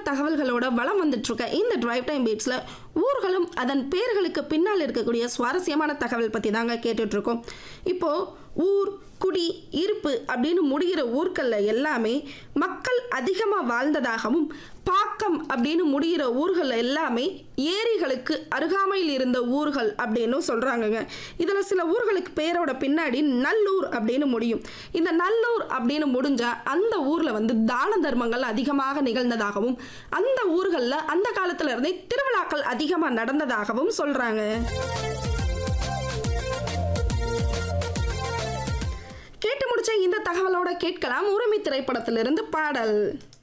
தகவல்களோட வளம் வந்துட்டு இருக்க இந்த டிரைவ் டைம் பீட்ஸில் ஊர்களும் அதன் பேர்களுக்கு பின்னால் இருக்கக்கூடிய சுவாரஸ்யமான தகவல் பற்றி தாங்க கேட்டுட்டு இருக்கோம் இப்போ ஊர் குடி இருப்பு அப்படின்னு முடிகிற ஊர்களில் எல்லாமே மக்கள் அதிகமாக வாழ்ந்ததாகவும் பாக்கம் அப்படின்னு முடிகிற ஊர்கள் எல்லாமே ஏரிகளுக்கு அருகாமையில் இருந்த ஊர்கள் அப்படின்னு சொல்கிறாங்கங்க இதில் சில ஊர்களுக்கு பேரோட பின்னாடி நல்லூர் அப்படின்னு முடியும் இந்த நல்லூர் அப்படின்னு முடிஞ்சால் அந்த ஊரில் வந்து தான தர்மங்கள் அதிகமாக நிகழ்ந்ததாகவும் அந்த ஊர்களில் அந்த காலத்துல இருந்தே திருவிழாக்கள் அதிகமாக நடந்ததாகவும் சொல்கிறாங்க கேட்டு முடிச்ச இந்த தகவலோட கேட்கலாம் உரிமை திரைப்படத்திலிருந்து பாடல்